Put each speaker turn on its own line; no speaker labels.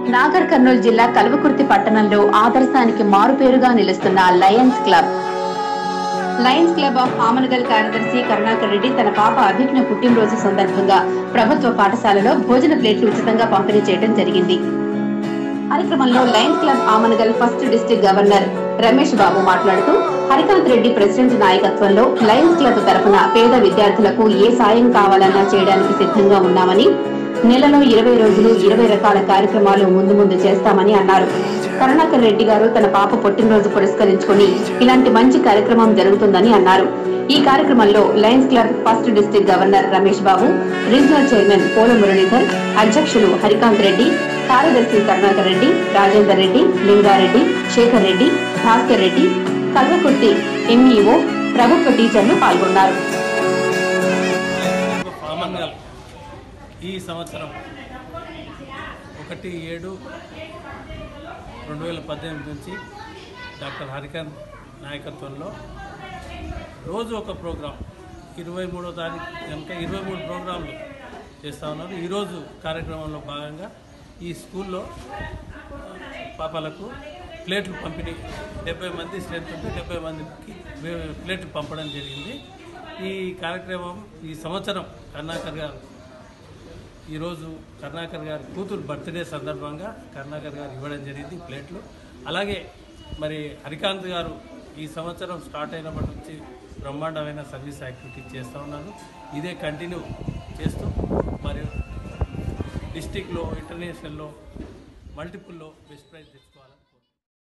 నాగర్ కర్నూలు జిల్లా కల్వకుర్తి పట్టణంలో ఆదర్శానికి మారుపేరుగా నిలుస్తున్న lions club lions club of Amangal కార్యదర్శి కరుణాకర్ రెడ్డి తన పాప అభిజ్ఞ పుట్టినరోజు సందర్భంగా ప్రభుత్వ పాఠశాలలో భోజన ప్లేట్లు ఉచితంగా పంపిణీ చేయడం జరిగింది కార్యక్రమంలో lions club Amangal first district governor Ramesh Babu మాట్లాడుతూ హరికాంత్ రెడ్డి ప్రెసిడెంట్ నాయకత్వంలో లయన్స్ క్లబ్ తరఫున పేద విద్యార్థులకు ఏ సాయం కావాలన్నా చేయడానికి సిద్ధంగా ఉన్నామని నెలలో ఇరవై రోజులు ఇరవై రకాల కార్యక్రమాలు ముందు ముందు చేస్తామని అన్నారు కరుణాకర్ రెడ్డి గారు తన పాప పుట్టినరోజు పురస్కరించుకుని ఇలాంటి మంచి కార్యక్రమం జరుగుతుందని అన్నారు ఈ కార్యక్రమంలో lions club first district governor Ramesh Babu regional chairman Pola Muralidhar అధ్యక్షులు హరికాంత్ రెడ్డి కార్యదర్శి కరుణాకర్ రెడ్డి రాజేందర్ రెడ్డి లింగారెడ్డి శేఖర్ రెడ్డి భాస్కర్ రెడ్డి కల్వకుర్తి ఎంఈఓ ప్రభుత్వ టీచర్లు పాల్గొన్నారు
ఆమన్గల్ ఈ సంవత్సరం ఒకటి ఏడు రెండు వేల పద్దెనిమిది నుంచి డాక్టర్ హరికాంత్ నాయకత్వంలో రోజు ఒక ప్రోగ్రాం ఇరవై మూడో తారీఖు కనుక ఇరవై మూడు ప్రోగ్రాంలు చేస్తూ ఉన్నారు ఈరోజు కార్యక్రమంలో భాగంగా ఈ స్కూల్లో పాపలకు ప్లేట్లు పంపిణీ డెబ్బై మంది స్ట్రెంత్ ఉంటే డెబ్బై మందికి వే- ప్లేట్లు పంపడం జరిగింది ఈ కార్యక్రమం ఈ సంవత్సరం కరుణాకర్ గారు ఈరోజు కరుణాకర్ గారి కూతురు బర్త్డే సందర్భంగా కరుణాకర్ గారు ఇవ్వడం జరిగింది ప్లేట్లు అలాగే మరి హరికాంత్ గారు ఈ సంవత్సరం స్టార్ట్ అయినప్పటి నుంచి బ్రహ్మాండమైన సర్వీస్ యాక్టివిటీ చేస్తూ ఉన్నారు ఇదే కంటిన్యూ చేస్తూ మరి డిస్టిక్లో ఇంటర్నేషనల్లో మల్టిపుల్లో బెస్ట్ ప్రైజ్ తెచ్చు